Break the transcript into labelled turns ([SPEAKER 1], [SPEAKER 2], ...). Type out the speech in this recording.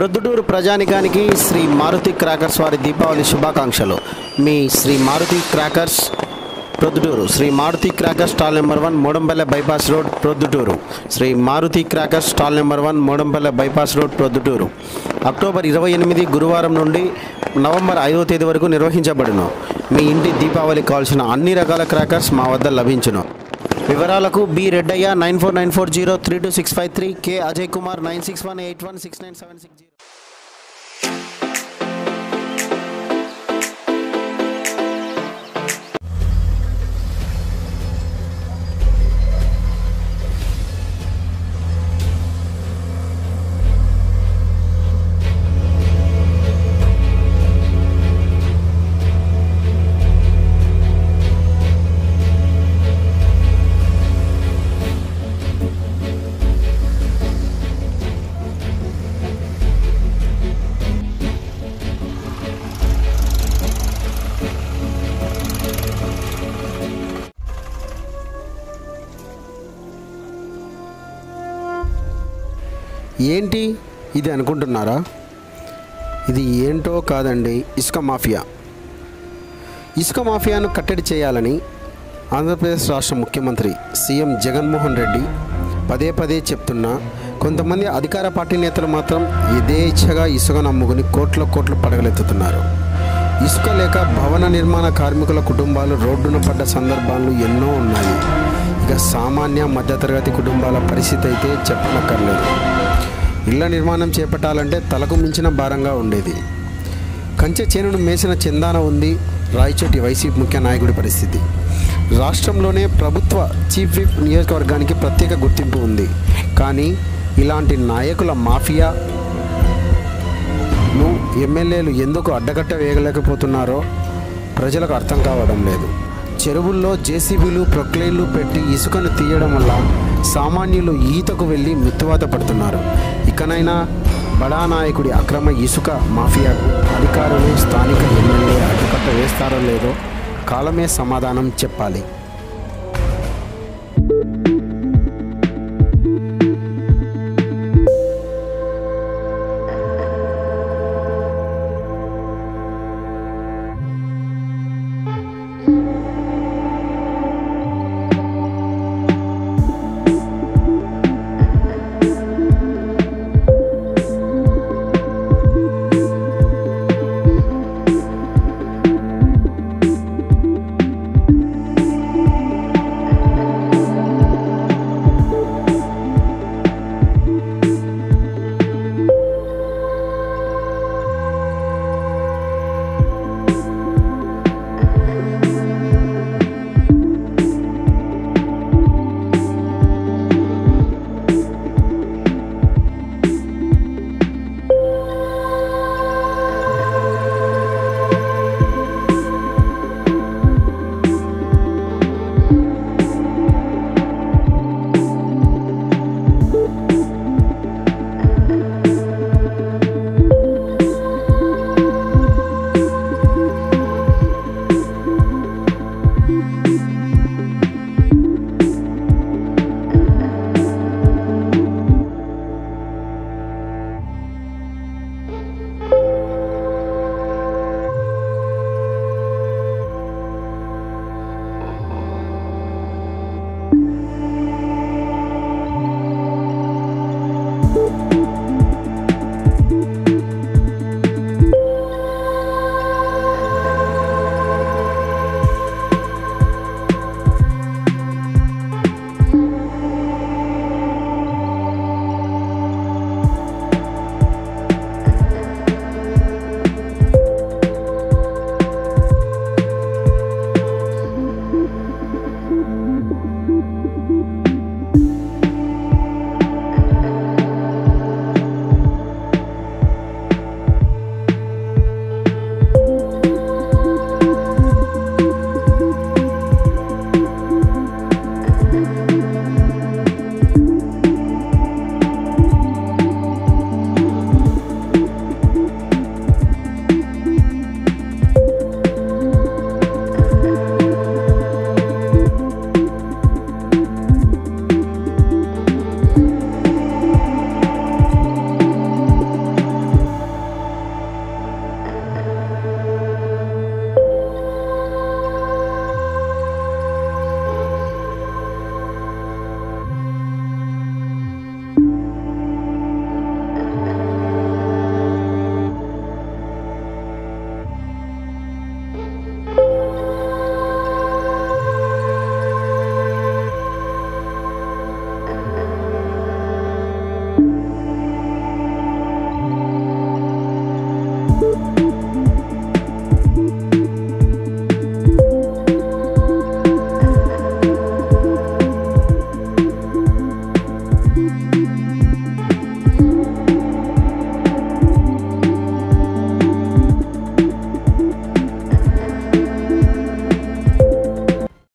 [SPEAKER 1] ప్రొద్దుటూరు ప్రజానికానికి శ్రీ మారుతి క్రాకర్స్ వారి దీపావళి శుభాకాంక్షలు మీ Sri Maruti crackers Proddatur Sri Maruti crackers stall number one Modampalle bypass road Proddatur Sri Maruti crackers stall number one Modampalle bypass road Proddatur October ఇరవై ఎనిమిది గురువారం నుండి నవంబర్ ఐదో తేదీ వరకు నిర్వహించబడును మీ ఇంటి దీపావళికి కావాల్సిన అన్ని రకాల క్రాకర్స్ మా వద్ద లభించును వివరాలకు B Reddaiah nine four nine four zero three two six five three K Ajay Kumar nine six one eight one six nine seven six zero ఏంటి ఇది అనుకుంటున్నారా ఇది ఏంటో కాదండి ఇసుక మాఫియా ఇసుక మాఫియాను కట్టడి చేయాలని ఆంధ్రప్రదేశ్ రాష్ట్ర ముఖ్యమంత్రి సీఎం జగన్మోహన్ రెడ్డి పదే పదే చెప్తున్నా కొంతమంది అధికార పార్టీ నేతలు మాత్రం యథేచ్ఛగా ఇసుకను అమ్ముకుని కోట్ల కోట్లు పడగలెత్తుతున్నారు ఇసుక లేక భవన నిర్మాణ కార్మికుల కుటుంబాలు రోడ్డున పడ్డ సందర్భాలు ఎన్నో ఉన్నాయి ఇక సామాన్య మధ్యతరగతి కుటుంబాల పరిస్థితి అయితే చెప్పనక్కర్లేదు ఇళ్ల నిర్మాణం చేపట్టాలంటే తలకు మించిన భారంగా ఉండేది కంచె చేనును మేసిన చందాన ఉంది రాయచోటి వైసీపీ ముఖ్య నాయకుడి పరిస్థితి రాష్ట్రంలోనే ప్రభుత్వ చీఫ్ విప్ నియోజకవర్గానికి ప్రత్యేక గుర్తింపు ఉంది కానీ ఇలాంటి నాయకుల మాఫియా ను ఎమ్మెల్యేలు ఎందుకు అడ్డగట్ట వేయలేకపోతున్నారో ప్రజలకు అర్థం కావడం లేదు చెరువుల్లో జేసీబీలు ప్రొక్లైన్లు పెట్టి ఇసుకను తీయడం వల్ల సామాన్యులు ఈతకు వెళ్ళి మిత్తువాత పడుతున్నారు ఇకనైనా బడా నాయకుడి అక్రమ ఇసుక మాఫియాకు అధికారులు స్థానిక ఎమ్మెల్యే అడ్డుకట్ట వేస్తారో లేదో కాలమే సమాధానం చెప్పాలి